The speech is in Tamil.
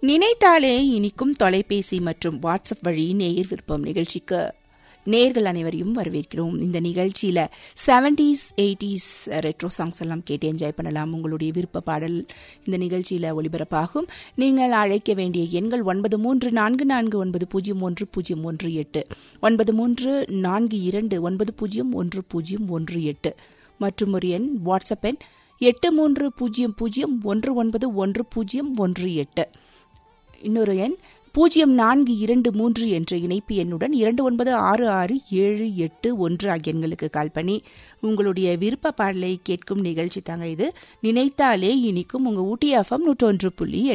நினைத்தாலே இனிக்கும் தொலைபேசி மற்றும் வாட்ஸ்அப் வழி நேயர் விருப்பம் நிகழ்ச்சிக்கு நேர்கள் அனைவரையும் வரவேற்கிறோம் இந்த நிகழ்ச்சியில செவன்டிஸ் எயிட்டிஸ் ரெட்ரோ சாங்ஸ் எல்லாம் கேட்டு என்ஜாய் பண்ணலாம் உங்களுடைய விருப்ப பாடல் இந்த நிகழ்ச்சியில ஒளிபரப்பாகும் நீங்கள் அழைக்க வேண்டிய எண்கள் ஒன்பது மூன்று நான்கு நான்கு ஒன்பது பூஜ்ஜியம் ஒன்று பூஜ்ஜியம் ஒன்று எட்டு ஒன்பது மூன்று நான்கு இரண்டு ஒன்பது பூஜ்ஜியம் ஒன்று பூஜ்ஜியம் ஒன்று எட்டு மற்றும் ஒரு எண் வாட்ஸ்அப் எண் எட்டு மூன்று பூஜ்ஜியம் பூஜ்ஜியம் ஒன்று ஒன்பது ஒன்று பூஜ்ஜியம் ஒன்று எட்டு இன்னொரு எண் பூஜ்ஜியம் நான்கு இரண்டு மூன்று என்ற இணைப்பு எண்ணுடன் இரண்டு ஒன்பது ஆறு ஆறு ஏழு எட்டு ஒன்று ஆகிய எண்களுக்கு கால் பண்ணி உங்களுடைய விருப்ப பாடலை கேட்கும் நிகழ்ச்சி தாங்க இது நினைத்தாலே இனிக்கும் உங்க ஊட்டி எஃப்எம் நூற்றொன்று புள்ளி